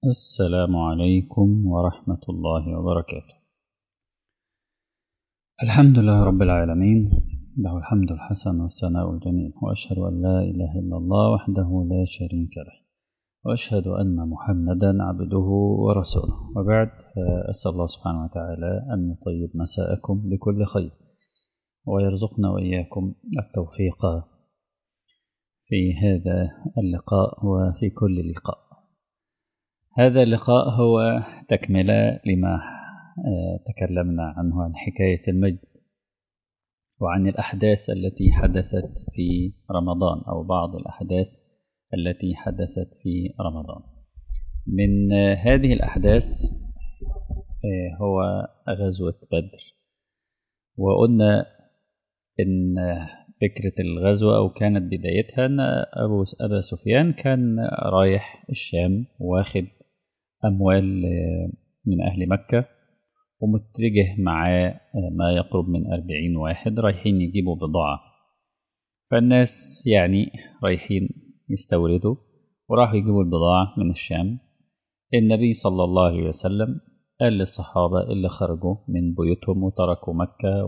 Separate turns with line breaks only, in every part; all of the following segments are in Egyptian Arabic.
السلام عليكم ورحمة الله وبركاته الحمد لله رب العالمين له الحمد الحسن والثناء الجميل وأشهد أن لا إله إلا الله وحده لا شريك له وأشهد أن محمدا عبده ورسوله وبعد أسأل الله سبحانه وتعالى أن يطيب مساءكم بكل خير ويرزقنا وإياكم التوفيق في هذا اللقاء وفي كل لقاء هذا اللقاء هو تكملة لما تكلمنا عنه عن حكاية المجد وعن الأحداث التي حدثت في رمضان أو بعض الأحداث التي حدثت في رمضان من هذه الأحداث هو غزوة بدر وقلنا إن فكرة الغزوة أو كانت بدايتها أن أبو أبا سفيان كان رايح الشام واخد أموال من أهل مكة ومتجه معاه ما يقرب من أربعين واحد رايحين يجيبوا بضاعة فالناس يعني رايحين يستوردوا وراحوا يجيبوا البضاعة من الشام النبي صلى الله عليه وسلم قال للصحابة اللي خرجوا من بيوتهم وتركوا مكة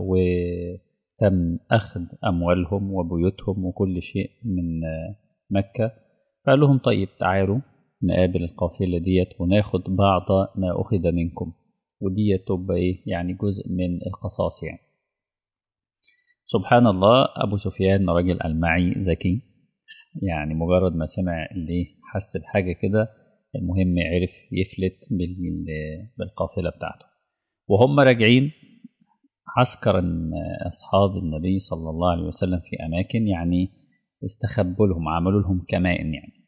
وتم أخذ أموالهم وبيوتهم وكل شيء من مكة قال لهم طيب تعالوا نقابل القافلة ديت وناخد بعض ما أخذ منكم وديت تبقى إيه يعني جزء من القصاص يعني سبحان الله أبو سفيان راجل ألمعي ذكي يعني مجرد ما سمع اللي حس بحاجة كده المهم عرف يفلت بالقافلة بتاعته وهم راجعين عسكر أصحاب النبي صلى الله عليه وسلم في أماكن يعني استخبوا لهم عملوا لهم كمائن يعني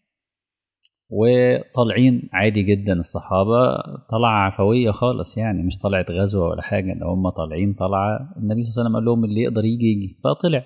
وطالعين عادي جدا الصحابة طلع عفوية خالص يعني مش طلعت غزوة ولا حاجة ده هم طالعين طلعة النبي صلى الله عليه وسلم قال لهم اللي يقدر يجي يجي فطلع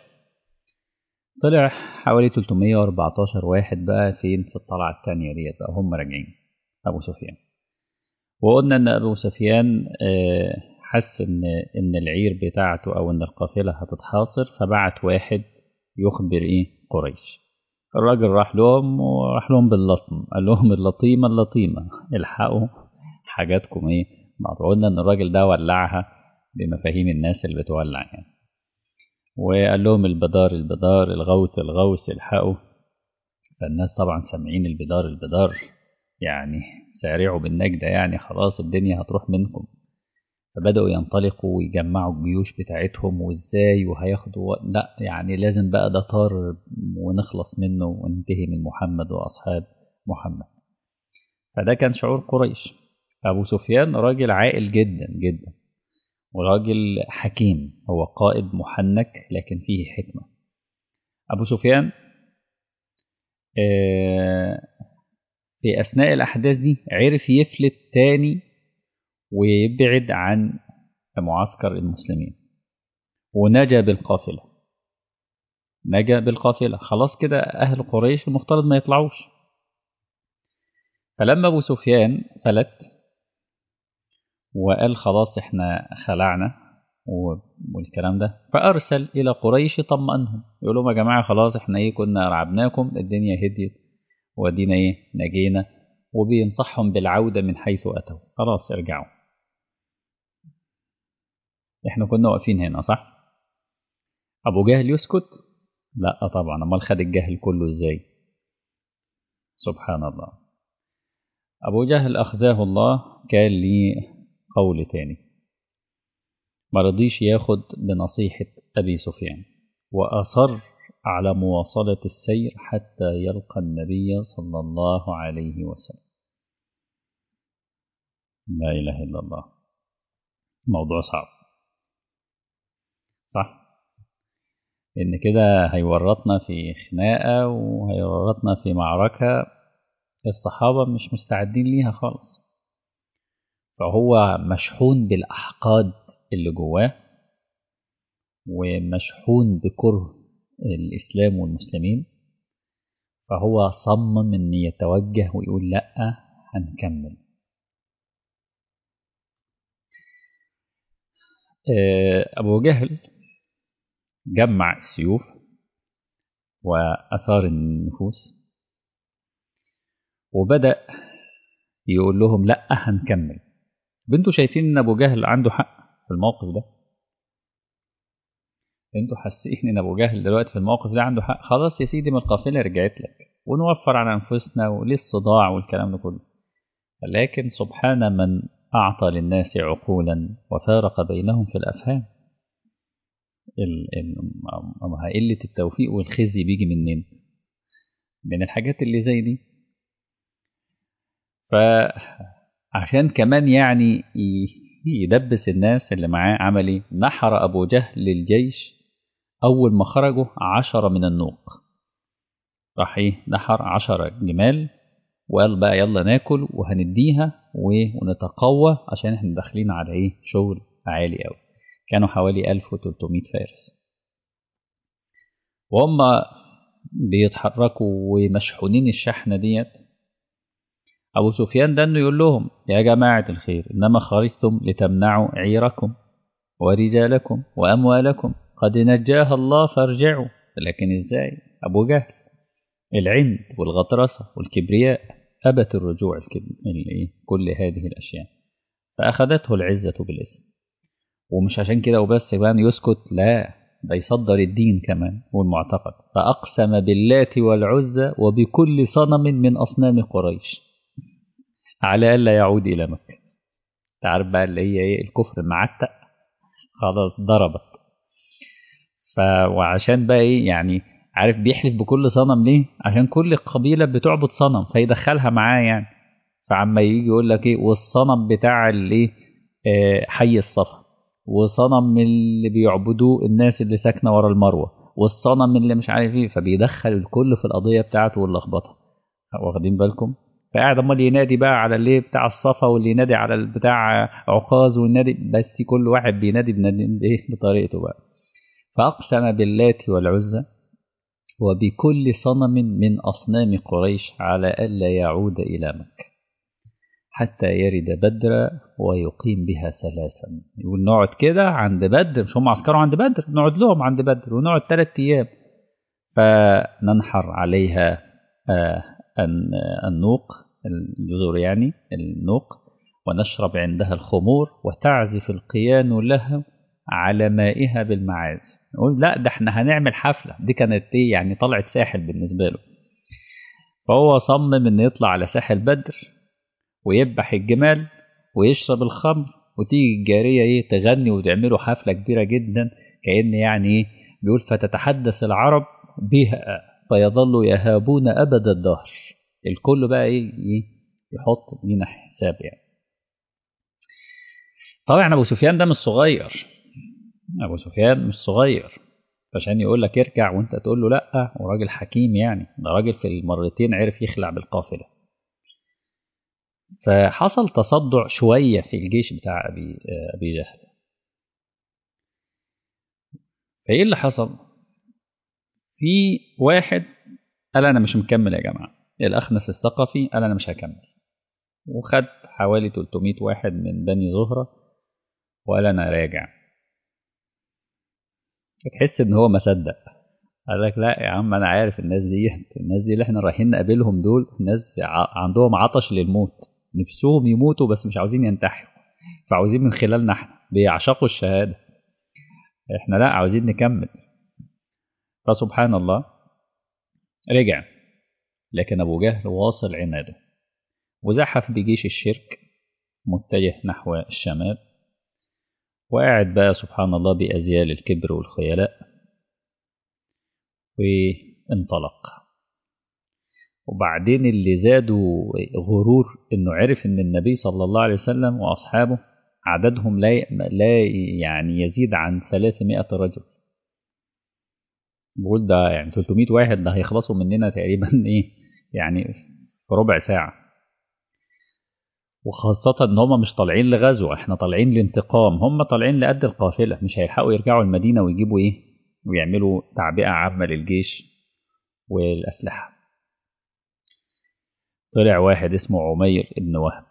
طلع حوالي 314 واحد بقى فين في الطلعة الثانية ديت بقى هم راجعين أبو سفيان وقلنا إن أبو سفيان حس إن إن العير بتاعته أو إن القافلة هتتحاصر فبعت واحد يخبر إيه قريش الراجل راح لهم وراح لهم باللطم قال لهم اللطيمة اللطيمة الحقوا حاجاتكم ايه بعض قلنا ان الراجل ده ولعها بمفاهيم الناس اللي بتولع يعني وقال لهم البدار البدار الغوث الغوث الحقوا فالناس طبعا سامعين البدار البدار يعني سارعوا بالنجدة يعني خلاص الدنيا هتروح منكم فبدأوا ينطلقوا ويجمعوا الجيوش بتاعتهم وازاي وهياخدوا لا يعني لازم بقى ده طار ونخلص منه وننتهي من محمد وأصحاب محمد فده كان شعور قريش أبو سفيان راجل عاقل جدا جدا وراجل حكيم هو قائد محنك لكن فيه حكمة أبو سفيان في أثناء الأحداث دي عرف يفلت تاني ويبعد عن معسكر المسلمين ونجا بالقافلة نجا بالقافلة خلاص كده أهل قريش المفترض ما يطلعوش فلما أبو سفيان فلت وقال خلاص احنا خلعنا والكلام ده فأرسل إلى قريش طمأنهم يقول لهم يا جماعة خلاص احنا ايه كنا رعبناكم الدنيا هديت ودينا ايه نجينا وبينصحهم بالعودة من حيث أتوا خلاص ارجعوا احنا كنا واقفين هنا صح ابو جهل يسكت لا طبعا امال خد الجهل كله ازاي سبحان الله ابو جهل اخزاه الله كان ليه قول تاني ما رضيش ياخد بنصيحة ابي سفيان واصر على مواصلة السير حتى يلقى النبي صلى الله عليه وسلم لا اله الا الله موضوع صعب صح ان كده هيورطنا في خناقه وهيورطنا في معركه الصحابه مش مستعدين ليها خالص فهو مشحون بالاحقاد اللي جواه ومشحون بكره الاسلام والمسلمين فهو صمم ان يتوجه ويقول لا هنكمل ابو جهل جمع السيوف وأثار النفوس وبدأ يقول لهم لا هنكمل انتوا شايفين ان ابو جهل عنده حق في الموقف ده انتوا حاسين ان ابو جهل دلوقتي في الموقف ده عنده حق خلاص يا سيدي ما القافله رجعت لك ونوفر على انفسنا وليه الصداع والكلام ده كله لكن سبحان من اعطى للناس عقولا وفارق بينهم في الافهام قله التوفيق والخزي بيجي منين من الحاجات اللي زي دي فعشان كمان يعني يدبس الناس اللي معاه عمل ايه نحر ابو جهل للجيش أول ما خرجوا عشرة من النوق راح إيه نحر عشرة جمال وقال بقى يلا ناكل وهنديها ونتقوى عشان احنا داخلين على إيه شغل عالي أوي كانوا حوالي 1300 فارس وهم بيتحركوا ومشحونين الشحنة ديت أبو سفيان ده إنه يقول لهم يا جماعة الخير إنما خرجتم لتمنعوا عيركم ورجالكم وأموالكم قد نجاها الله فارجعوا لكن ازاي ابو جهل العند والغطرسه والكبرياء ابت الرجوع كل هذه الاشياء فاخذته العزه بالاسم ومش عشان كده وبس كمان يسكت لا ده يصدر الدين كمان والمعتقد فاقسم باللات والعزى وبكل صنم من اصنام قريش على الا يعود الى مكه تعرف بقى اللي هي ايه الكفر معتق خلاص ضربت ف وعشان بقى ايه يعني عارف بيحلف بكل صنم ليه عشان كل قبيله بتعبد صنم فيدخلها معاه يعني فعما يجي يقول لك ايه والصنم بتاع الايه آه حي الصفا وصنم اللي بيعبدوه الناس اللي ساكنه ورا المروه والصنم اللي مش عارف ايه فبيدخل الكل في القضيه بتاعته واللخبطه واخدين بالكم فقاعد امال ينادي بقى على اللي بتاع الصفا واللي ينادي على بتاع عكاظ والنادي بس كل واحد بينادي بايه بطريقته بقى فأقسم باللات والعزى وبكل صنم من أصنام قريش على ألا يعود إلى مكة حتى يرد بدر ويقيم بها ثلاثا يقول نقعد كده عند بدر مش هم عسكروا عند بدر نقعد لهم عند بدر ونقعد ثلاث أيام فننحر عليها النوق الجزر يعني النوق ونشرب عندها الخمور وتعزف القيان له على مائها بالمعازف نقول لا ده احنا هنعمل حفله دي كانت ايه يعني طلعت ساحل بالنسبه له فهو صمم انه يطلع على ساحل بدر ويذبح الجمال ويشرب الخمر وتيجي الجاريه ايه تغني وتعملوا حفله كبيره جدا كان يعني ايه بيقول فتتحدث العرب بها فيظل يهابون ابد الدهر الكل بقى ايه, إيه يحط لينا حساب يعني طبعا ابو سفيان ده مش صغير ابو سفيان مش صغير عشان يقول لك ارجع وانت تقول له لا وراجل حكيم يعني ده راجل في المرتين عرف يخلع بالقافله فحصل تصدع شويه في الجيش بتاع ابي ابي جهل فايه اللي حصل في واحد قال انا مش مكمل يا جماعه الاخنس الثقفي قال انا مش هكمل وخد حوالي 300 واحد من بني زهره وقال انا راجع تحس ان هو ما صدق قال لك لا يا عم انا عارف الناس دي الناس دي اللي احنا رايحين نقابلهم دول ناس عندهم عطش للموت نفسهم يموتوا بس مش عاوزين ينتحروا فعاوزين من خلالنا احنا بيعشقوا الشهاده احنا لا عاوزين نكمل فسبحان الله رجع لكن ابو جهل واصل عناده وزحف بجيش الشرك متجه نحو الشمال وقاعد بقى سبحان الله بأزيال الكبر والخيلاء وانطلق وبعدين اللي زادوا غرور انه عرف ان النبي صلى الله عليه وسلم واصحابه عددهم لا لا يعني يزيد عن 300 رجل بقول ده يعني 300 واحد ده هيخلصوا مننا تقريبا ايه يعني في ربع ساعه وخاصة إن هم مش طالعين لغزو إحنا طالعين لانتقام هم طالعين لقد القافلة مش هيلحقوا يرجعوا المدينة ويجيبوا إيه ويعملوا تعبئة عامة للجيش والأسلحة طلع واحد اسمه عمير ابن وهب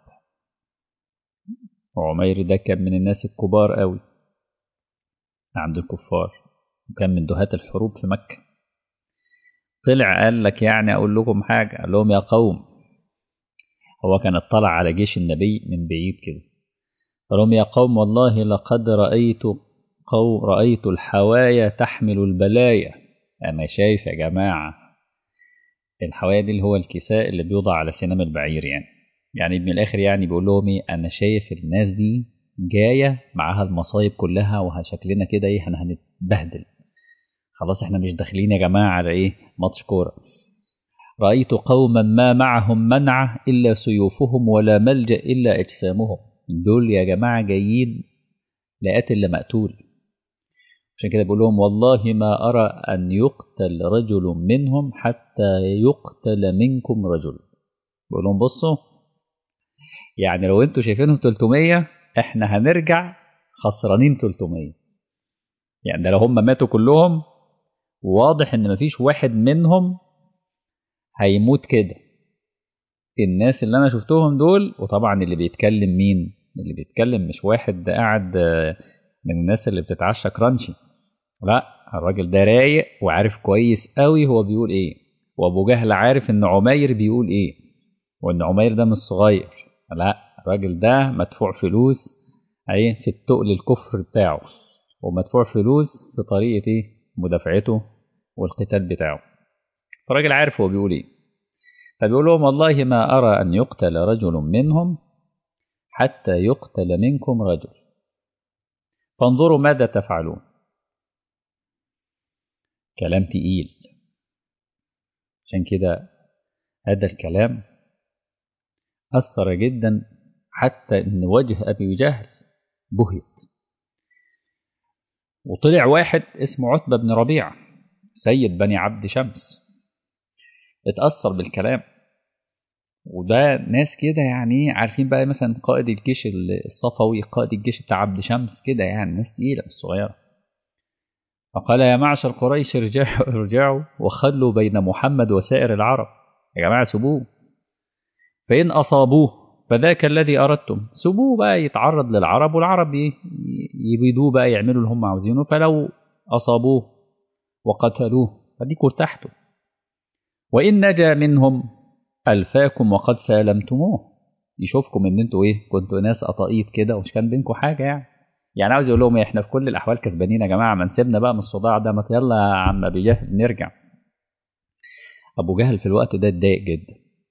وعمير ده كان من الناس الكبار قوي عند الكفار وكان من دهاة الحروب في مكة طلع قال لك يعني أقول لكم حاجة قال لهم يا قوم هو كان اطلع على جيش النبي من بعيد كده قال لهم يا قوم والله لقد رأيت قوم رأيت الحوايا تحمل البلايا أنا شايف يا جماعة الحوايا دي اللي هو الكساء اللي بيوضع على سنام البعير يعني يعني من الآخر يعني بيقول لهم إيه أنا شايف الناس دي جاية معاها المصايب كلها وشكلنا كده إيه احنا هنتبهدل خلاص احنا مش داخلين يا جماعة على إيه ماتش كورة رأيت قوما ما معهم منعة إلا سيوفهم ولا ملجأ إلا أجسامهم دول يا جماعة جايين لقاتل لمقتول عشان كده بقول لهم والله ما أرى أن يقتل رجل منهم حتى يقتل منكم رجل بقول لهم بصوا يعني لو انتوا شايفينهم 300 احنا هنرجع خسرانين 300 يعني ده لو هم ماتوا كلهم واضح ان مفيش واحد منهم هيموت كده الناس اللي انا شفتهم دول وطبعا اللي بيتكلم مين اللي بيتكلم مش واحد قاعد من الناس اللي بتتعشى كرانشي لا الراجل ده رايق وعارف كويس قوي هو بيقول ايه وابو جهل عارف ان عمير بيقول ايه وان عمير ده مش صغير لا الراجل ده مدفوع فلوس ايه في التقل الكفر بتاعه ومدفوع فلوس في طريقه ايه مدافعته والقتال بتاعه فالراجل عارف هو بيقول ايه فبيقول لهم والله ما ارى ان يقتل رجل منهم حتى يقتل منكم رجل فانظروا ماذا تفعلون كلام تقيل عشان كده هذا الكلام أثر جدا حتى إن وجه أبي جهل بهت وطلع واحد اسمه عتبة بن ربيعة سيد بني عبد شمس اتأثر بالكلام وده ناس كده يعني عارفين بقى مثلا قائد الجيش الصفوي قائد الجيش بتاع عبد شمس كده يعني ناس تقيلة مش صغيرة فقال يا معشر قريش ارجعوا ارجعوا وخلوا بين محمد وسائر العرب يا جماعة سيبوه فإن أصابوه فذاك الذي أردتم سيبوه بقى يتعرض للعرب والعرب يبيدوه بقى يعملوا اللي هم عاوزينه فلو أصابوه وقتلوه فديكوا ارتحتوا وإن نجا منهم ألفاكم وقد سالمتموه يشوفكم إن أنتوا إيه كنتوا ناس قطاقيط كده ومش كان بينكم حاجة يعني يعني عاوز يقول لهم احنا في كل الاحوال كسبانين يا جماعه ما نسيبنا بقى من الصداع ده ما يلا يا عم ابي جهل نرجع ابو جهل في الوقت ده اتضايق جدا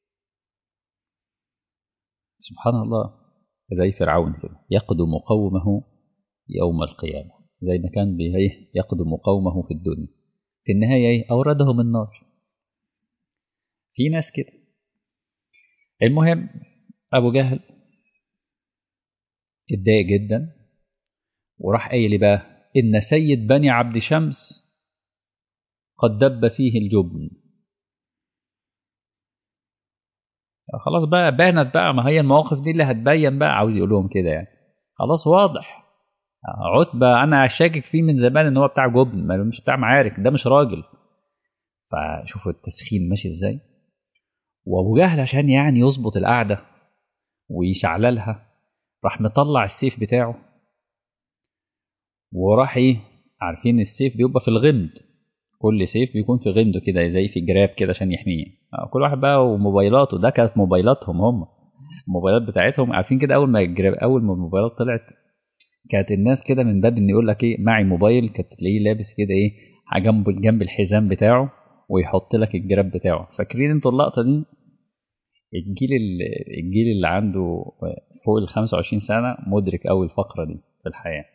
سبحان الله زي فرعون كده يقدم قومه يوم القيامه زي ما كان يقدم قومه في الدنيا في النهايه ايه اوردهم النار في ناس كده المهم ابو جهل اتضايق جدا وراح قايل لي بقى إن سيد بني عبد شمس قد دب فيه الجبن خلاص بقى بانت بقى ما هي المواقف دي اللي هتبين بقى عاوز يقول لهم كده يعني خلاص واضح عتبة أنا شاكك فيه من زمان إن هو بتاع جبن ما مش بتاع معارك ده مش راجل فشوفوا التسخين ماشي إزاي وأبو جهل عشان يعني يظبط القعدة ويشعللها راح مطلع السيف بتاعه وراح ايه عارفين السيف بيبقى في الغمد كل سيف بيكون في غمده كده زي في جراب كده عشان يحميه كل واحد بقى وموبايلاته ده كانت موبايلاتهم هم الموبايلات بتاعتهم عارفين كده اول ما الجراب اول ما الموبايلات طلعت كانت الناس كده من باب ان يقول لك ايه معي موبايل كانت تلاقيه لابس كده ايه جنب جنب الحزام بتاعه ويحط لك الجراب بتاعه فاكرين انتوا اللقطه دي الجيل الجيل اللي عنده فوق ال 25 سنه مدرك قوي الفقره دي في الحياه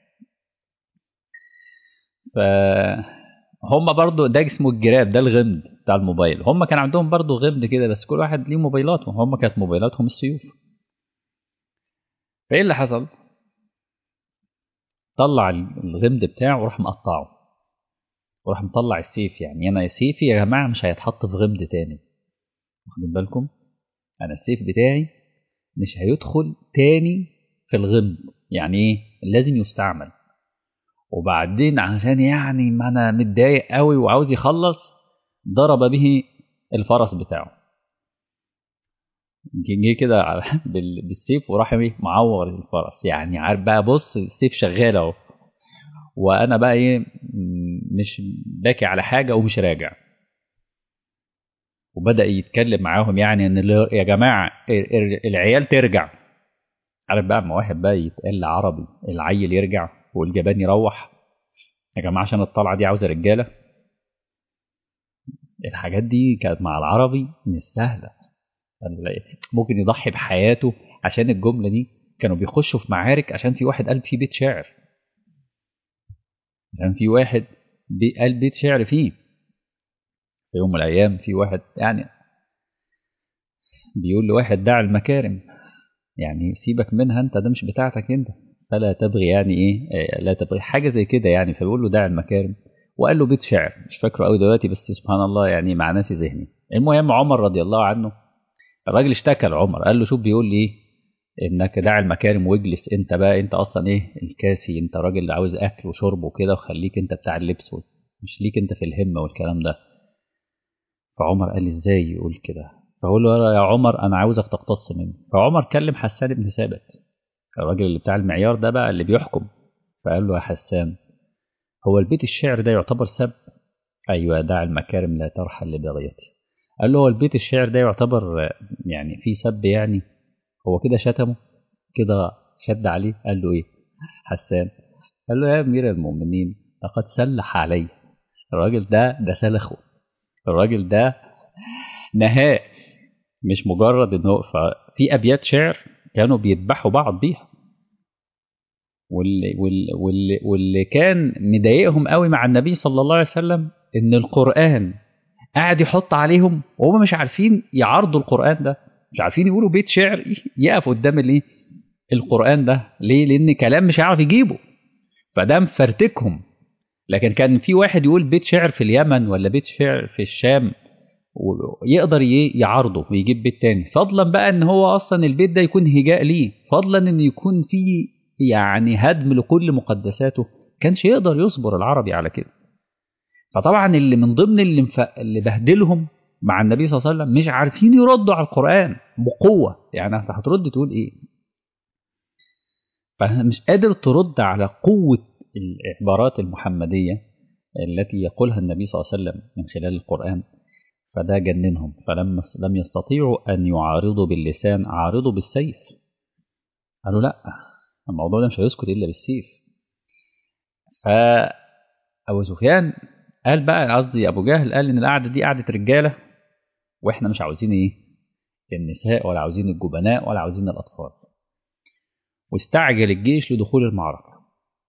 فهم برضو ده اسمه الجراب ده الغمد بتاع الموبايل هم كان عندهم برضو غمد كده بس كل واحد ليه موبايلاتهم هم كانت موبايلاتهم السيوف فايه اللي حصل طلع الغمد بتاعه وراح مقطعه وراح مطلع السيف يعني انا سيفي يا جماعه مش هيتحط في غمد تاني واخدين بالكم انا السيف بتاعي مش هيدخل تاني في الغمد يعني ايه لازم يستعمل وبعدين عشان يعني ما انا متضايق قوي وعاوز يخلص ضرب به الفرس بتاعه جه كده بالسيف وراح ايه معور الفرس يعني عارف بقى بص السيف شغال اهو وانا بقى ايه مش باكي على حاجه ومش راجع وبدأ يتكلم معاهم يعني ان ال- يا جماعة ال- ال- العيال ترجع عارف بقى اما واحد بقى يتقال عربي العيل يرجع والجبان يروح يا جماعة عشان الطلعة دي عاوزة رجالة الحاجات دي كانت مع العربي مش سهلة ممكن يضحي بحياته عشان الجملة دي كانوا بيخشوا في معارك عشان في واحد قال في بيت شعر عشان في واحد بي- قال بيت شعر فيه في يوم من الأيام في واحد يعني بيقول لواحد دع المكارم يعني سيبك منها انت ده مش بتاعتك انت فلا تبغي يعني ايه آه، لا تبغي حاجه زي كده يعني فبيقول له دع المكارم وقال له بيت شعر مش فاكره قوي دلوقتي بس سبحان الله يعني معناه في ذهني المهم عمر رضي الله عنه الراجل اشتكى لعمر قال له شوف بيقول لي ايه انك دع المكارم واجلس انت بقى انت اصلا ايه الكاسي انت راجل عاوز اكل وشرب وكده وخليك انت بتاع اللبس مش ليك انت في الهمه والكلام ده فعمر قال ازاي يقول كده فقول له يا عمر انا عاوزك تقتص مني فعمر كلم حسان بن ثابت الراجل اللي بتاع المعيار ده بقى اللي بيحكم فقال له يا حسان هو البيت الشعر ده يعتبر سب ايوه دع المكارم لا ترحل لبغيتي قال له هو البيت الشعر ده يعتبر آه، يعني في سب يعني هو كده شتمه كده شد عليه قال له ايه حسان قال له يا امير المؤمنين لقد سلح علي الراجل ده ده سلخه الراجل ده نهاه مش مجرد ان هو في ابيات شعر كانوا بيذبحوا بعض بيها واللي, واللي, واللي, واللي كان مضايقهم قوي مع النبي صلى الله عليه وسلم ان القران قاعد يحط عليهم وهم مش عارفين يعارضوا القران ده مش عارفين يقولوا بيت شعر يقف قدام الايه القران ده ليه لان كلام مش هيعرف يجيبه فده مفرتكهم لكن كان في واحد يقول بيت شعر في اليمن ولا بيت شعر في الشام ويقدر ي- يعارضه ويجيب بيت تاني فضلا بقى ان هو اصلا البيت ده يكون هجاء ليه فضلا ان يكون فيه يعني هدم لكل مقدساته كانش يقدر يصبر العربي على كده فطبعا اللي من ضمن اللي, مف... اللي بهدلهم مع النبي صلى الله عليه وسلم مش عارفين يردوا على القرآن بقوة يعني انت هترد تقول ايه فمش قادر ترد على قوة العبارات المحمدية التي يقولها النبي صلى الله عليه وسلم من خلال القرآن فده جننهم فلما لم يستطيعوا أن يعارضوا باللسان عارضوا بالسيف قالوا لا الموضوع ده مش هيسكت إلا بالسيف فأبو سفيان قال بقى قصدي أبو جهل قال إن القعدة دي قعدة رجالة وإحنا مش عاوزين إيه النساء ولا عاوزين الجبناء ولا عاوزين الأطفال واستعجل الجيش لدخول المعركة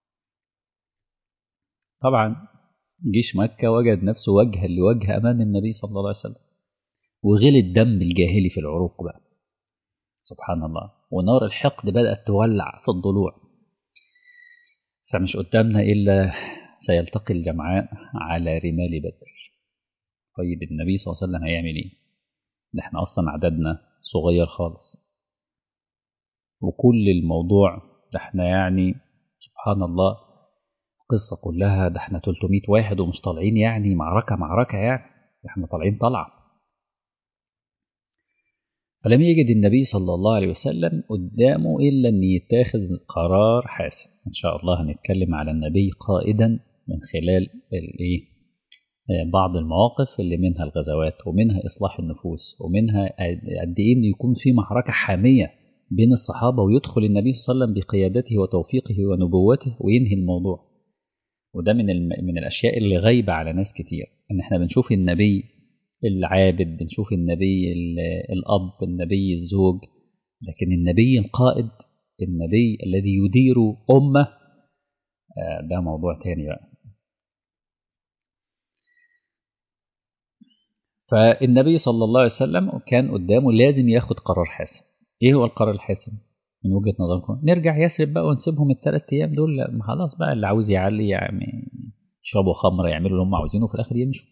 طبعا جيش مكة وجد نفسه وجها لوجه أمام النبي صلى الله عليه وسلم وغلي الدم الجاهلي في العروق بقى سبحان الله ونار الحقد بدأت تولع في الضلوع فمش قدامنا إلا سيلتقي الجمعان على رمال بدر طيب النبي صلى الله عليه وسلم هيعمل إيه؟ ده احنا أصلا عددنا صغير خالص وكل الموضوع ده احنا يعني سبحان الله القصة كلها ده احنا 300 واحد ومش طالعين يعني معركة معركة يعني احنا طالعين طلعة فلم يجد النبي صلى الله عليه وسلم قدامه إلا أن يتاخذ قرار حاسم إن شاء الله هنتكلم على النبي قائدا من خلال الإيه بعض المواقف اللي منها الغزوات ومنها إصلاح النفوس ومنها قد إيه إن يكون في معركة حامية بين الصحابة ويدخل النبي صلى الله عليه وسلم بقيادته وتوفيقه ونبوته وينهي الموضوع وده من من الاشياء اللي غايبه على ناس كتير ان احنا بنشوف النبي العابد بنشوف النبي الاب النبي الزوج لكن النبي القائد النبي الذي يدير امه ده موضوع تاني بقى فالنبي صلى الله عليه وسلم كان قدامه لازم ياخد قرار حاسم ايه هو القرار الحاسم من وجهه نظركم نرجع يثرب بقى ونسيبهم الثلاث ايام دول خلاص بقى اللي عاوز يعلي يعني يشربوا خمره يعملوا اللي هم عاوزينه وفي الاخر يمشوا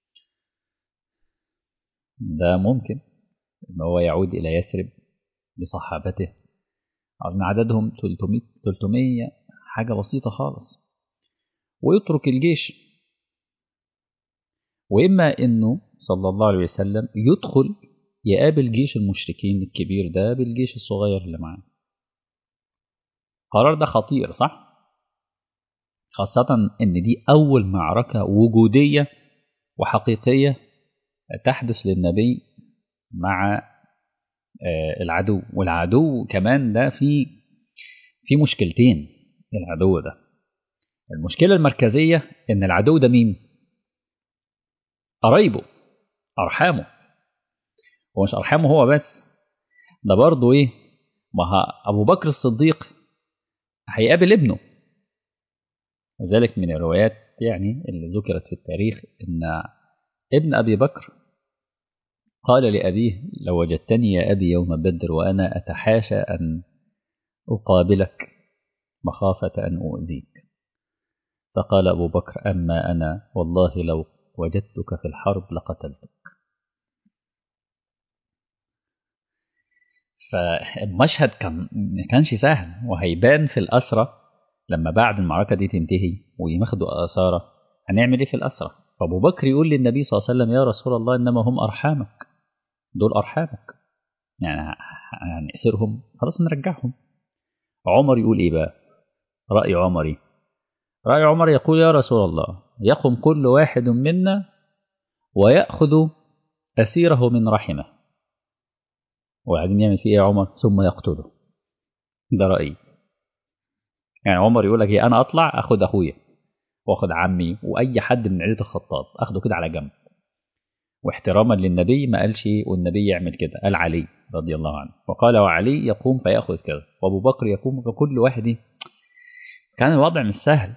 ده ممكن ان هو يعود الى يثرب بصحابته من عددهم 300 300 حاجه بسيطه خالص ويترك الجيش واما انه صلى الله عليه وسلم يدخل يقابل جيش المشركين الكبير ده بالجيش الصغير اللي معاه القرار ده خطير صح خاصة ان دي اول معركة وجودية وحقيقية تحدث للنبي مع العدو والعدو كمان ده في في مشكلتين العدو ده المشكلة المركزية إن العدو ده مين؟ قرايبه أرحامه ومش أرحامه هو بس ده برضه إيه؟ ما أبو بكر الصديق هيقابل ابنه وذلك من الروايات يعني اللي ذكرت في التاريخ إن ابن أبي بكر قال لأبيه لو وجدتني يا أبي يوم بدر وأنا أتحاشى أن أقابلك مخافة أن أؤذيك فقال أبو بكر أما أنا والله لو وجدتك في الحرب لقتلتك فالمشهد كان ما كانش سهل وهيبان في الأسرة لما بعد المعركة دي تنتهي ويمخدوا أسارة هنعمل إيه في الأسرة فأبو بكر يقول للنبي صلى الله عليه وسلم يا رسول الله إنما هم أرحامك دول أرحامك يعني يعني اسرهم خلاص نرجعهم عمر يقول إيه بقى رأي عمر إيه رأي عمر يقول يا رسول الله يقم كل واحد منا ويأخذ أسيره من رحمه وبعدين يعمل فيه إيه يا عمر ثم يقتله ده رأيي يعني عمر يقول لك إيه أنا أطلع أخذ أخويا وأخذ عمي وأي حد من عيلة الخطاب أخده كده على جنب واحتراما للنبي ما قالش والنبي يعمل كده قال علي رضي الله عنه وقال وعلي يقوم فيأخذ كذا وأبو بكر يقوم فكل واحد كان الوضع مش سهل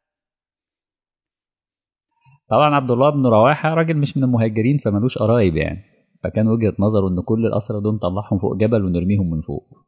طبعا عبد الله بن رواحة راجل مش من المهاجرين فمالوش قرايب يعني فكان وجهة نظره ان كل الأسرى دول نطلعهم فوق جبل ونرميهم من فوق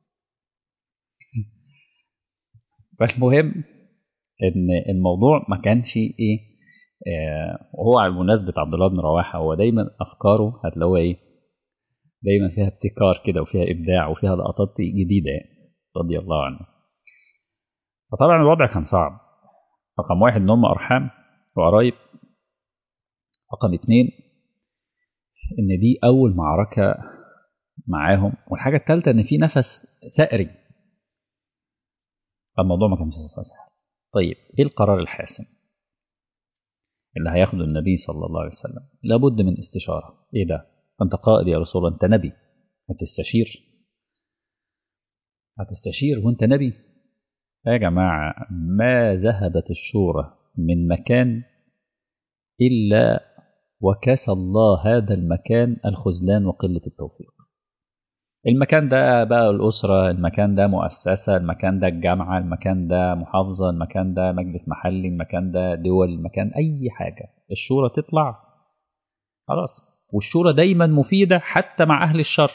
فالمهم ان الموضوع ما كانش ايه وهو على بمناسبة عبد الله بن رواحة هو دايما أفكاره هتلاقوها إيه دايما فيها ابتكار كده وفيها إبداع وفيها لقطات جديدة يعني رضي الله عنه فطبعا الوضع كان صعب رقم واحد إن هم أرحام وقرايب رقم اتنين إن دي أول معركة معاهم والحاجة الثالثة إن في نفس ثأري فالموضوع ما كانش سهل طيب إيه القرار الحاسم؟ اللي هياخده النبي صلى الله عليه وسلم لابد من استشارة ايه ده انت قائد يا رسول الله انت نبي هتستشير هتستشير وانت نبي يا جماعة ما ذهبت الشورى من مكان إلا وكسى الله هذا المكان الخذلان وقلة التوفيق المكان ده بقى الأسرة المكان ده مؤسسة المكان ده الجامعة المكان ده محافظة المكان ده مجلس محلي المكان ده دول المكان أي حاجة الشورى تطلع خلاص والشورى دايما مفيدة حتى مع أهل الشر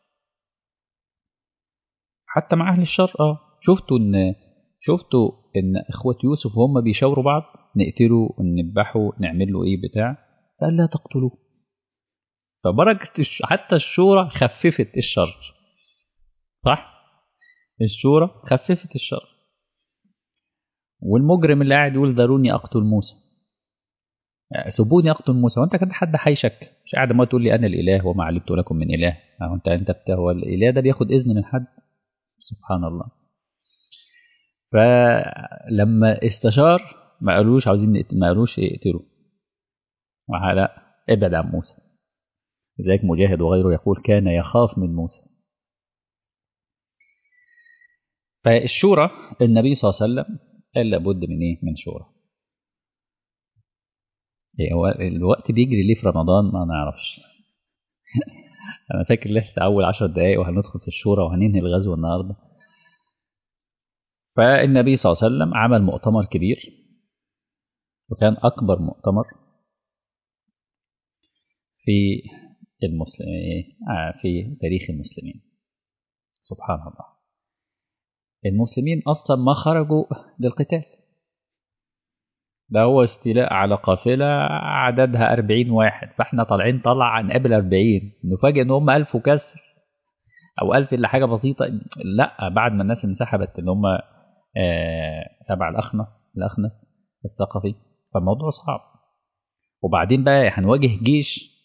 حتى مع أهل الشر اه شفتوا إن شفتوا إن إخوة يوسف وهم بيشاوروا بعض نقتله نذبحه نعمل له إيه بتاع قال لا تقتلوه فبركة حتى الشورى خففت الشر صح الشورى خففت الشر والمجرم اللي قاعد يقول ذروني اقتل موسى سيبوني اقتل موسى وانت كده حد حيشك مش قاعد ما تقول لي انا الاله وما علمت لكم من اله اهو انت انت هو الاله ده بياخد اذن من حد سبحان الله فلما استشار ما قالوش عاوزين ما قالوش اقتلوا لا ابعد عن موسى لذلك مجاهد وغيره يقول كان يخاف من موسى فالشورى النبي صلى الله عليه وسلم قال لابد من ايه من شورى إيه هو الوقت بيجري ليه في رمضان ما نعرفش انا فاكر لسه اول عشر دقايق وهندخل في الشورى وهننهي الغزو النهارده فالنبي صلى الله عليه وسلم عمل مؤتمر كبير وكان اكبر مؤتمر في المسلمين في تاريخ المسلمين سبحان الله المسلمين أصلا ما خرجوا للقتال ده هو استيلاء على قافلة عددها أربعين واحد فاحنا طالعين طلع هنقابل أربعين نفاجئ إن هم ألف وكسر أو ألف إلا حاجة بسيطة لا بعد ما الناس انسحبت إن هم تبع الأخنس الأخنس الثقفي فالموضوع صعب وبعدين بقى هنواجه جيش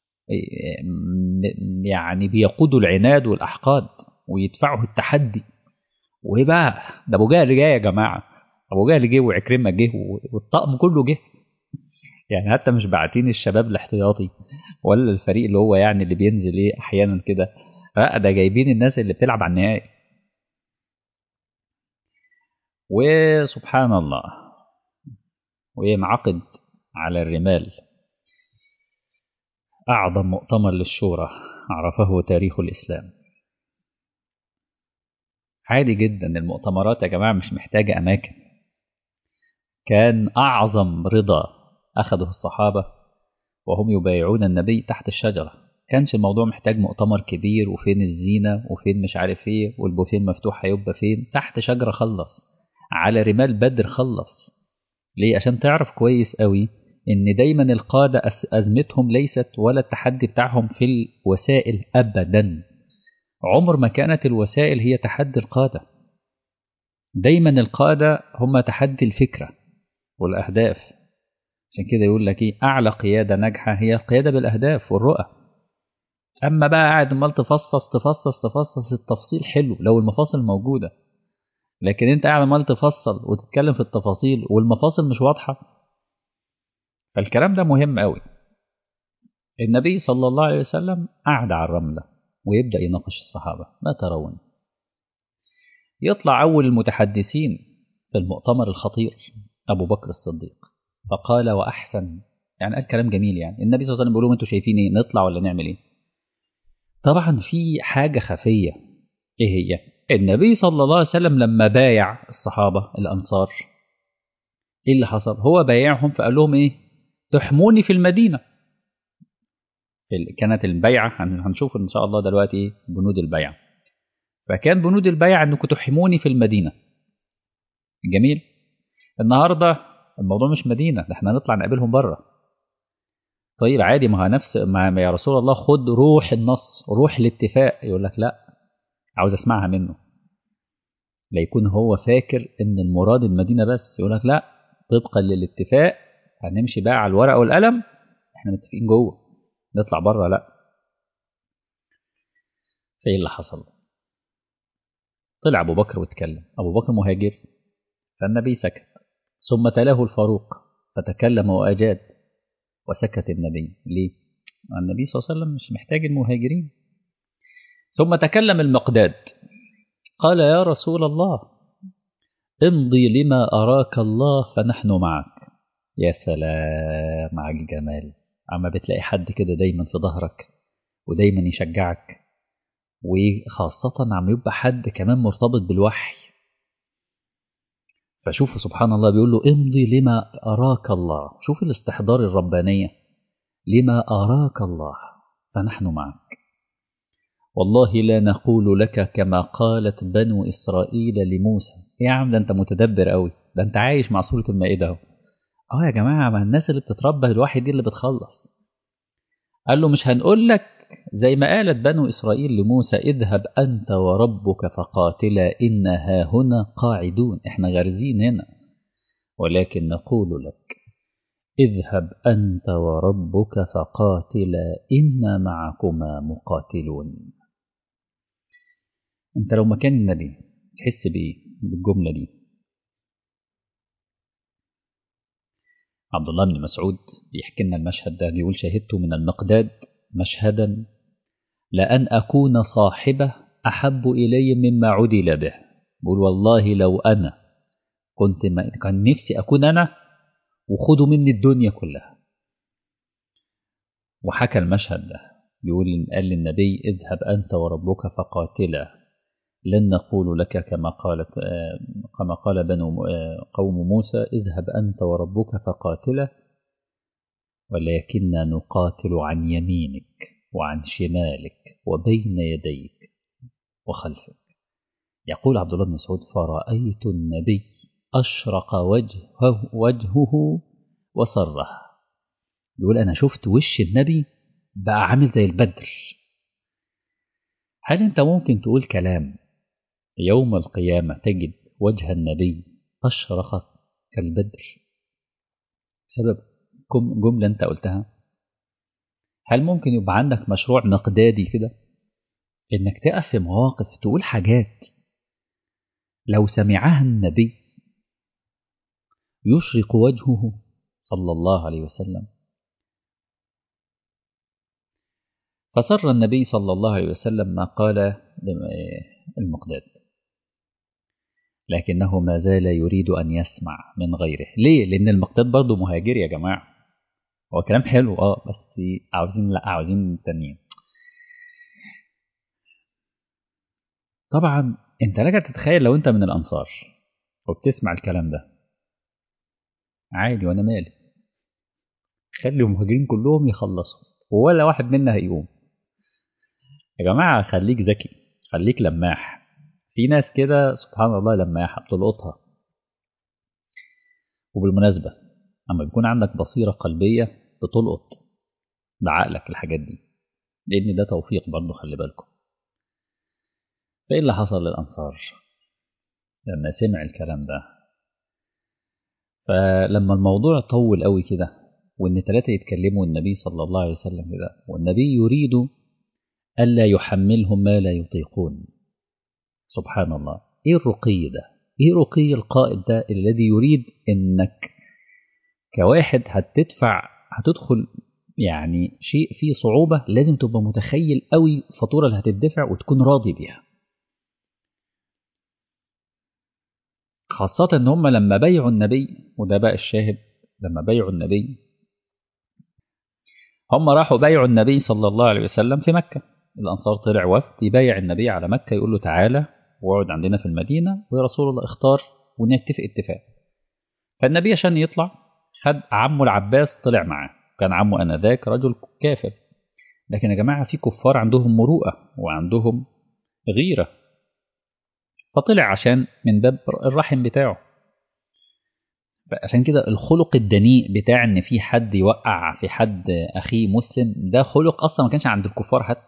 يعني بيقودوا العناد والأحقاد ويدفعوا التحدي وايه بقى ده ابو جهل جه يا جماعه ابو جهل جه وعكرمه جه والطقم كله جه يعني حتى مش باعتين الشباب الاحتياطي ولا الفريق اللي هو يعني اللي بينزل ايه احيانا كده لا ده جايبين الناس اللي بتلعب على النهائي وسبحان الله وينعقد على الرمال أعظم مؤتمر للشورى عرفه تاريخ الإسلام عادي جدا المؤتمرات يا جماعة مش محتاجة أماكن كان أعظم رضا أخذه الصحابة وهم يبايعون النبي تحت الشجرة كانش الموضوع محتاج مؤتمر كبير وفين الزينة وفين مش عارف ايه والبوفين مفتوح هيبقى فين تحت شجرة خلص على رمال بدر خلص ليه عشان تعرف كويس قوي ان دايما القادة أزمتهم ليست ولا التحدي بتاعهم في الوسائل أبدا عمر ما كانت الوسائل هي تحدي القادة دايما القادة هم تحدي الفكرة والأهداف عشان كده يقول لك ايه أعلى قيادة ناجحة هي القيادة بالأهداف والرؤى أما بقى قاعد عمال تفصص تفصص تفصص التفصيل حلو لو المفاصل موجودة لكن أنت قاعد عمال تفصل وتتكلم في التفاصيل والمفاصل مش واضحة فالكلام ده مهم قوي النبي صلى الله عليه وسلم قعد على الرملة ويبدأ يناقش الصحابة ما ترون يطلع أول المتحدثين في المؤتمر الخطير أبو بكر الصديق فقال وأحسن يعني قال كلام جميل يعني النبي صلى الله عليه وسلم بيقول لهم انتوا شايفين ايه نطلع ولا نعمل ايه طبعا في حاجة خفية ايه هي النبي صلى الله عليه وسلم لما بايع الصحابة الأنصار ايه اللي حصل هو بايعهم فقال لهم ايه تحموني في المدينة كانت البيعة هنشوف إن شاء الله دلوقتي بنود البيعة فكان بنود البيعة أنكم تحموني في المدينة جميل النهاردة الموضوع مش مدينة ده احنا نطلع نقابلهم بره طيب عادي ما هو نفس ما يا رسول الله خد روح النص روح الاتفاق يقول لك لا عاوز اسمعها منه لا يكون هو فاكر ان المراد المدينة بس يقول لك لا طبقا للاتفاق هنمشي بقى على الورقة والقلم احنا متفقين جوه نطلع بره لا فايه اللي حصل طلع ابو بكر واتكلم ابو بكر مهاجر فالنبي سكت ثم تلاه الفاروق فتكلم واجاد وسكت النبي ليه النبي صلى الله عليه وسلم مش محتاج المهاجرين ثم تكلم المقداد قال يا رسول الله امضي لما أراك الله فنحن معك يا سلام على الجمال اما بتلاقي حد كده دايما في ظهرك ودايما يشجعك وخاصة عم يبقى حد كمان مرتبط بالوحي فشوف سبحان الله بيقول له امضي لما أراك الله شوف الاستحضار الربانية لما أراك الله فنحن معك والله لا نقول لك كما قالت بنو إسرائيل لموسى يا عم ده أنت متدبر قوي ده أنت عايش مع سورة المائدة اهو اه يا جماعة ما الناس اللي بتتربى الواحد دي اللي بتخلص قال له مش هنقول لك زي ما قالت بنو إسرائيل لموسى اذهب أنت وربك فقاتلا إنها هنا قاعدون احنا غارزين هنا ولكن نقول لك اذهب أنت وربك فقاتلا إنا معكما مقاتلون انت لو مكان النبي تحس بإيه بالجملة دي عبد الله بن مسعود بيحكي لنا المشهد ده بيقول شهدت من المقداد مشهدا لأن أكون صاحبه أحب إلي مما عدل به بقول والله لو أنا كنت ما كان نفسي أكون أنا وخدوا مني الدنيا كلها وحكى المشهد ده بيقول قال للنبي اذهب أنت وربك فقاتلا لن نقول لك كما قالت كما قال بنو قوم موسى اذهب أنت وربك فقاتلا ولكننا نقاتل عن يمينك وعن شمالك وبين يديك وخلفك يقول عبد الله بن مسعود فرأيت النبي أشرق وجهه, وجهه وصره يقول أنا شفت وش النبي بقى عامل زي البدر هل أنت ممكن تقول كلام يوم القيامة تجد وجه النبي أشرق كالبدر بسبب جملة أنت قلتها هل ممكن يبقى عندك مشروع مقدادي كده إنك تقف في مواقف تقول حاجات لو سمعها النبي يشرق وجهه صلى الله عليه وسلم فسر النبي صلى الله عليه وسلم ما قال المقداد لكنه ما زال يريد أن يسمع من غيره ليه؟ لأن المقداد برضه مهاجر يا جماعة هو كلام حلو اه بس عاوزين لا عاوزين تانيين طبعا انت لك تتخيل لو انت من الانصار وبتسمع الكلام ده عادي وانا مالي خلي المهاجرين كلهم يخلصوا ولا واحد منا هيقوم يا جماعة خليك ذكي خليك لماح في ناس كده سبحان الله لماحة بتلقطها وبالمناسبة أما بيكون عندك بصيرة قلبية بتلقط بعقلك الحاجات دي لأن ده توفيق برضه خلي بالكم فإيه اللي حصل للأنصار لما سمع الكلام ده فلما الموضوع طول قوي كده وإن ثلاثة يتكلموا النبي صلى الله عليه وسلم كده والنبي يريد ألا يحملهم ما لا يطيقون سبحان الله إيه الرقي ده إيه رقي القائد ده الذي يريد إنك كواحد هتدفع هتدخل يعني شيء فيه صعوبة لازم تبقى متخيل قوي الفاتورة اللي هتدفع وتكون راضي بيها خاصة إن هم لما بيعوا النبي وده بقى الشاهد لما بيعوا النبي هم راحوا بيعوا النبي صلى الله عليه وسلم في مكة الأنصار طلع وفد يبايع النبي على مكة يقول له تعالى واقعد عندنا في المدينة ويا رسول الله اختار ونتفق اتفاق فالنبي عشان يطلع خد عمه العباس طلع معاه كان عمه انذاك رجل كافر لكن يا جماعة في كفار عندهم مروءة وعندهم غيرة فطلع عشان من باب الرحم بتاعه عشان كده الخلق الدنيء بتاع ان في حد يوقع في حد اخيه مسلم ده خلق اصلا ما كانش عند الكفار حتى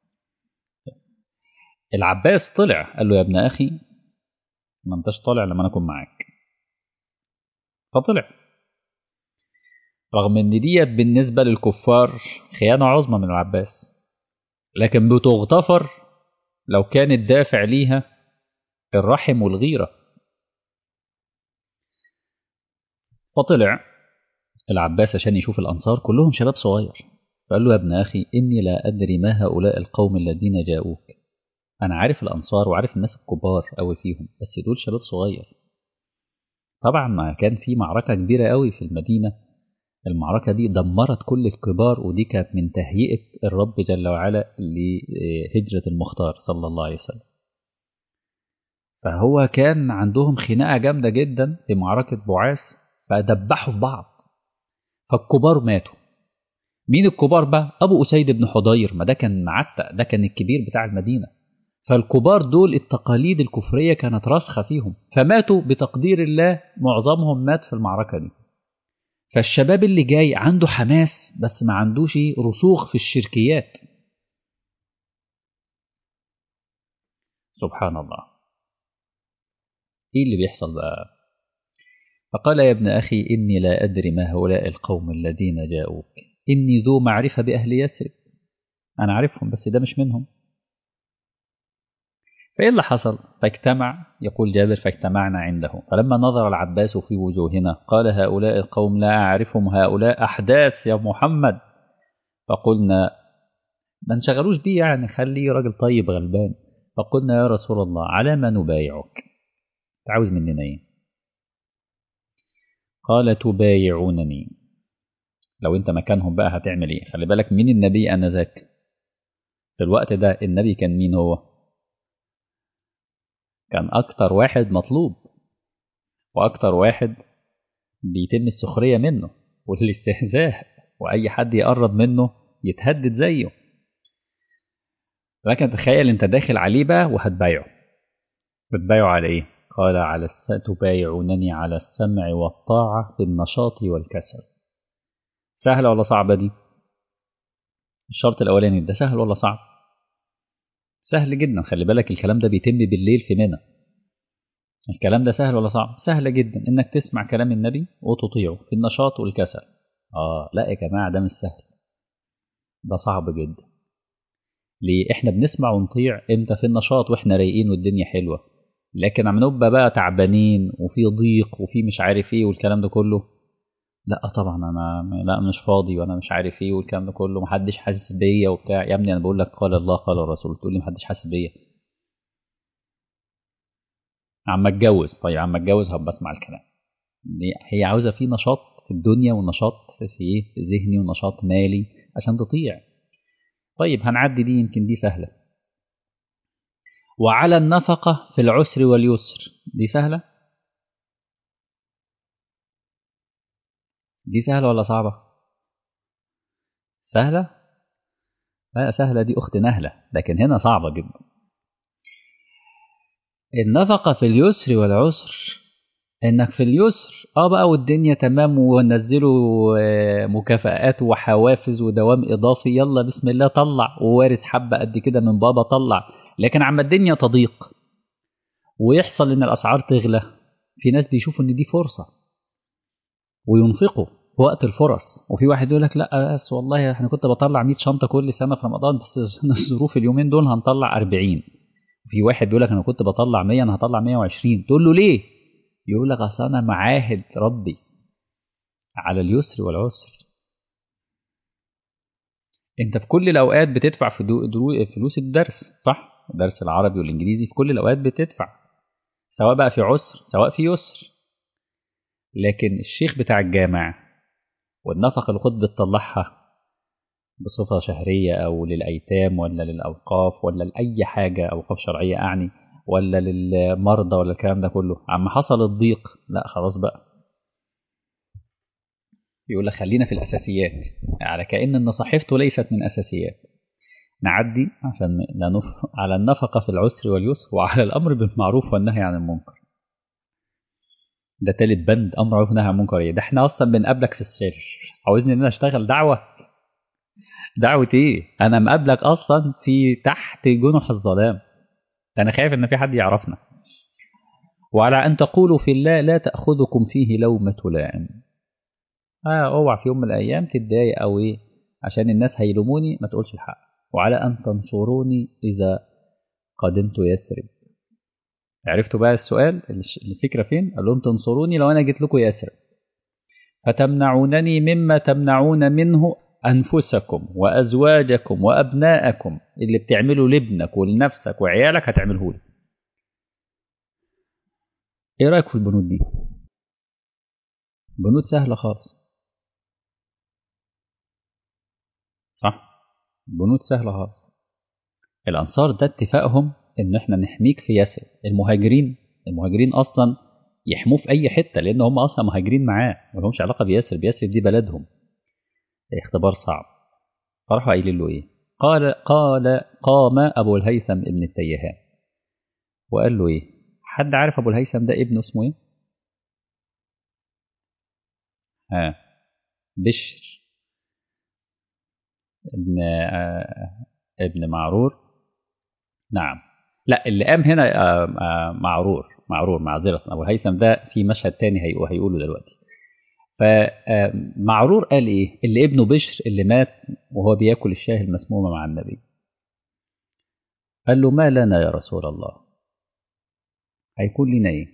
العباس طلع قال له يا ابن اخي ما انتش طالع لما انا اكون معاك فطلع رغم ان ديت بالنسبه للكفار خيانه عظمى من العباس لكن بتغتفر لو كان الدافع ليها الرحم والغيره فطلع العباس عشان يشوف الانصار كلهم شباب صغير فقال له يا ابن اخي اني لا ادري ما هؤلاء القوم الذين جاءوك انا عارف الانصار وعارف الناس الكبار قوي فيهم بس دول شباب صغير طبعا ما كان في معركه كبيره قوي في المدينه المعركه دي دمرت كل الكبار ودي كانت من تهيئه الرب جل وعلا لهجره المختار صلى الله عليه وسلم فهو كان عندهم خناقه جامده جدا في معركه بعاث فدبحوا في بعض فالكبار ماتوا مين الكبار بقى ابو اسيد بن حضير ما ده كان معتق ده كان الكبير بتاع المدينه فالكبار دول التقاليد الكفريه كانت راسخه فيهم فماتوا بتقدير الله معظمهم مات في المعركه دي فالشباب اللي جاي عنده حماس بس ما عندوش رسوخ في الشركيات سبحان الله ايه اللي بيحصل بقى فقال يا ابن أخي إني لا أدري ما هؤلاء القوم الذين جاءوك إني ذو معرفة بأهل يثرب أنا عارفهم بس ده مش منهم فإيه اللي حصل فاجتمع يقول جابر فاجتمعنا عنده فلما نظر العباس في وجوهنا قال هؤلاء القوم لا أعرفهم هؤلاء أحداث يا محمد فقلنا ما انشغلوش بيه يعني خليه راجل طيب غلبان فقلنا يا رسول الله على ما نبايعك تعوز مننا ايه قال تبايعونني لو انت مكانهم بقى هتعمل ايه خلي بالك مين النبي انذاك في الوقت ده النبي كان مين هو كان اكتر واحد مطلوب واكتر واحد بيتم السخريه منه والاستهزاء واي حد يقرب منه يتهدد زيه لكن تخيل انت داخل عليه بقى وهتبايعه بتبايعه على ايه قال على الس... تبايعونني على السمع والطاعة في النشاط والكسل سهلة ولا صعبة دي الشرط الأولاني ده سهل ولا صعب سهل جدا خلي بالك الكلام ده بيتم بالليل في منى الكلام ده سهل ولا صعب سهل جدا انك تسمع كلام النبي وتطيعه في النشاط والكسل اه لا يا جماعة ده مش سهل ده صعب جدا ليه احنا بنسمع ونطيع امتى في النشاط واحنا رايقين والدنيا حلوه لكن عم نبقى بقى تعبانين وفي ضيق وفي مش عارف ايه والكلام ده كله لا طبعا انا لا مش فاضي وانا مش عارف ايه والكلام ده كله محدش حاسس بيا وبتاع يا ابني انا بقول لك قال الله قال الرسول تقول لي محدش حاسس بيا عم اتجوز طيب عم اتجوز هبقى اسمع الكلام هي عاوزه في نشاط في الدنيا ونشاط في ايه ذهني ونشاط مالي عشان تطيع طيب هنعدي دي يمكن دي سهله وعلى النفقه في العسر واليسر دي سهله دي سهله ولا صعبه سهله لا سهله دي اخت نهله لكن هنا صعبه جدا النفقه في اليسر والعسر انك في اليسر اه بقى والدنيا تمام ونزلوا مكافآت وحوافز ودوام اضافي يلا بسم الله طلع ووارث حبه قد كده من بابا طلع لكن عما الدنيا تضيق ويحصل ان الاسعار تغلى في ناس بيشوفوا ان دي فرصه وينفقوا في وقت الفرص وفي واحد يقول لك لا بس والله احنا كنت بطلع 100 شنطه كل سنه في رمضان بس الظروف اليومين دول هنطلع 40 وفي واحد بيقول لك انا كنت بطلع 100 انا هطلع 120 تقول له ليه يقول لك اصل انا معاهد ربي على اليسر والعسر انت في كل الاوقات بتدفع في دو درو فلوس الدرس صح درس العربي والانجليزي في كل الاوقات بتدفع سواء بقى في عسر سواء في يسر لكن الشيخ بتاع الجامع والنفقه اللي كنت بتطلعها بصفه شهريه او للايتام ولا للاوقاف ولا لاي حاجه اوقاف شرعيه اعني ولا للمرضى ولا الكلام ده كله عم حصل الضيق لا خلاص بقى يقول لك خلينا في الاساسيات على كأن ان صحيفته ليست من اساسيات نعدي عشان ننف على النفقه في العسر واليسر وعلى الامر بالمعروف والنهي عن المنكر ده تالت بند امر معروف ونهي عن المنكر ايه ده احنا اصلا بنقابلك في الشارع عاوزني ان انا اشتغل دعوه دعوه ايه انا مقابلك اصلا في تحت جنح الظلام انا خايف ان في حد يعرفنا وعلى ان تقولوا في الله لا تاخذكم فيه لومه لائم اه اوعى في يوم من الايام تتضايق او ايه عشان الناس هيلوموني ما تقولش الحق وعلى ان تنصروني اذا قدمت يثرب عرفتوا بقى السؤال الفكره فين قال لهم تنصروني لو انا جيت لكم يثرب فتمنعونني مما تمنعون منه أنفسكم وأزواجكم وأبناءكم اللي بتعمله لابنك ولنفسك وعيالك هتعمله لي إيه رأيك في البنود دي؟ بنود سهلة خالص صح؟ بنود سهلة خالص الأنصار ده اتفاقهم إن إحنا نحميك في ياسر المهاجرين المهاجرين أصلا يحموه في أي حتة لأن هم أصلا مهاجرين معاه ملهمش علاقة بياسر بياسر دي بلدهم اختبار صعب فراحوا قايلين له ايه قال قال قام ابو الهيثم ابن التيهان وقال له ايه حد عارف ابو الهيثم ده ابنه اسمه ايه ها بشر ابن آه ابن معرور نعم لا اللي قام هنا آه آه معرور معرور معذرة ابو الهيثم ده في مشهد تاني هيقوله دلوقتي فمعرور قال ايه اللي ابنه بشر اللي مات وهو بياكل الشاه المسمومه مع النبي قال له ما لنا يا رسول الله هيكون لنا ايه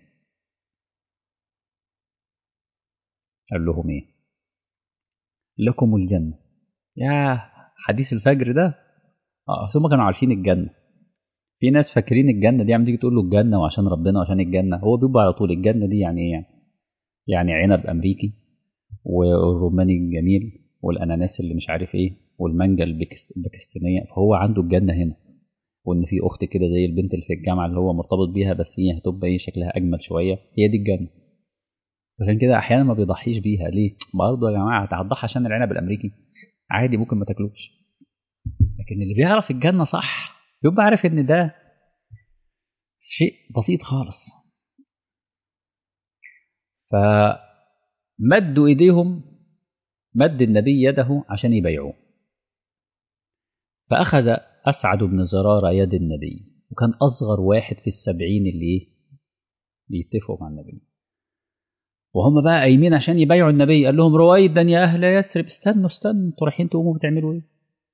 قال لهم ايه لكم الجنه يا حديث الفجر ده اه هم كانوا عارفين الجنه في ناس فاكرين الجنه دي عم تيجي تقول له الجنه وعشان ربنا وعشان الجنه هو بيبقى على طول الجنه دي يعني ايه يعني يعني عنب امريكي والروماني الجميل والاناناس اللي مش عارف ايه والمانجا الباكستانيه فهو عنده الجنه هنا وان في اخت كده زي البنت اللي في الجامعه اللي هو مرتبط بيها بس هي هتبقى ايه شكلها اجمل شويه هي دي الجنه عشان كده احيانا ما بيضحيش بيها ليه برضه يا جماعه هتضحي عشان العنب الامريكي عادي ممكن ما تاكلوش لكن اللي بيعرف الجنه صح بيبقى عارف ان ده شيء بسيط خالص فمدوا ايديهم مد النبي يده عشان يبيعوه فأخذ أسعد بن زرارة يد النبي وكان أصغر واحد في السبعين اللي بيتفقوا مع النبي وهم بقى قايمين عشان يبايعوا النبي قال لهم رويدا يا أهل يثرب استنوا استنوا انتوا رايحين تقوموا بتعملوا ايه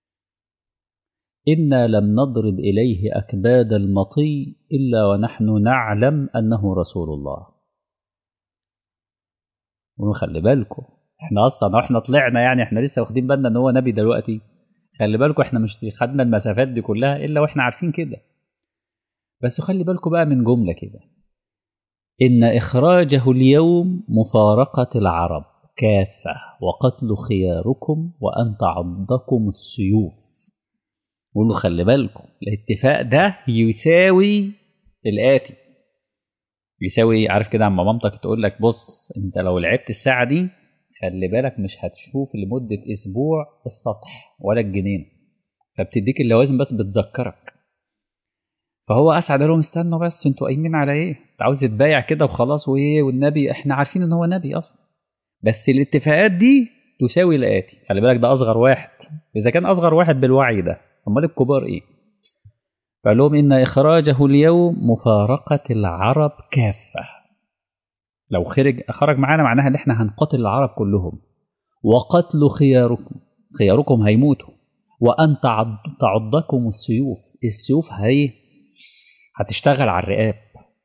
إنا لم نضرب إليه أكباد المطي إلا ونحن نعلم أنه رسول الله ونخلي بالكم احنا اصلا واحنا طلعنا يعني احنا لسه واخدين بالنا ان هو نبي دلوقتي خلي بالكم احنا مش خدنا المسافات دي كلها الا واحنا عارفين كده بس خلي بالكم بقى من جمله كده ان اخراجه اليوم مفارقه العرب كافه وقتل خياركم وان تعضكم السيوف قول له خلي بالكم الاتفاق ده يساوي الاتي يساوي ايه عارف كده عما مامتك تقول لك بص انت لو لعبت الساعه دي خلي بالك مش هتشوف لمده اسبوع السطح ولا الجنين فبتديك اللوازم بس بتذكرك فهو اسعد لهم استنوا بس انتوا قايمين على ايه انت عاوز تتبايع كده وخلاص وايه والنبي احنا عارفين ان هو نبي اصلا بس الاتفاقات دي تساوي الاتي خلي بالك ده اصغر واحد اذا كان اصغر واحد بالوعي ده امال الكبار ايه فقال لهم ان اخراجه اليوم مفارقه العرب كافه لو خرج خرج معانا معناها ان احنا هنقتل العرب كلهم وقتل خياركم خياركم هيموتوا وان تعض تعضكم السيوف السيوف هي هتشتغل على الرقاب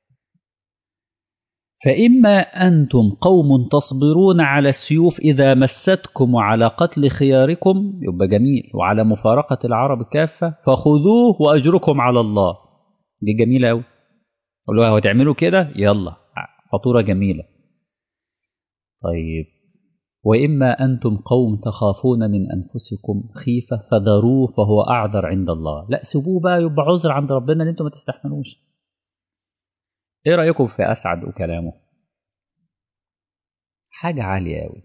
فإما أنتم قوم تصبرون على السيوف إذا مستكم وعلى قتل خياركم يبقى جميل وعلى مفارقة العرب كافة فخذوه وأجركم على الله دي جميلة أوي قولوا هو تعملوا كده يلا فاتورة جميلة طيب وإما أنتم قوم تخافون من أنفسكم خيفة فذروه فهو أعذر عند الله لا سيبوه بقى يبقى عذر عند ربنا ان أنتم ما تستحملوش ايه رايكم في اسعد وكلامه حاجه عاليه قوي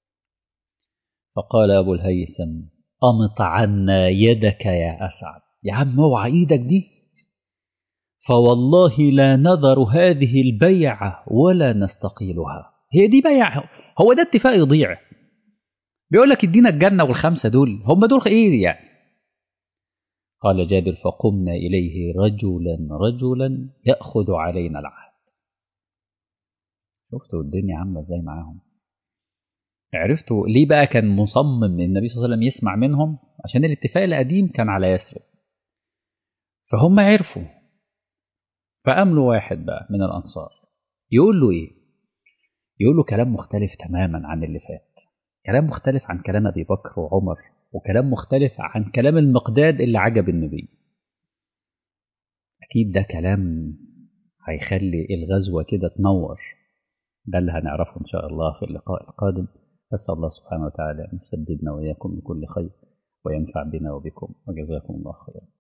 فقال ابو الهيثم امط عنا يدك يا اسعد يا عم اوعى ايدك دي فوالله لا نذر هذه البيعه ولا نستقيلها هي دي بيعه هو ده اتفاق يضيع بيقول لك ادينا الجنه والخمسه دول هم دول ايه يعني قال جابر فقمنا إليه رجلا رجلا يأخذ علينا العهد شفتوا الدنيا عاملة ازاي معاهم عرفتوا ليه بقى كان مصمم النبي صلى الله عليه وسلم يسمع منهم عشان الاتفاق القديم كان على يثرب فهم عرفوا فأملوا واحد بقى من الأنصار يقول له إيه يقول له كلام مختلف تماما عن اللي فات كلام مختلف عن كلام أبي بكر وعمر وكلام مختلف عن كلام المقداد اللي عجب النبي أكيد ده كلام هيخلي الغزوة كده تنور ده اللي هنعرفه إن شاء الله في اللقاء القادم أسأل الله سبحانه وتعالى أن يسددنا وإياكم لكل خير وينفع بنا وبكم وجزاكم الله خيرا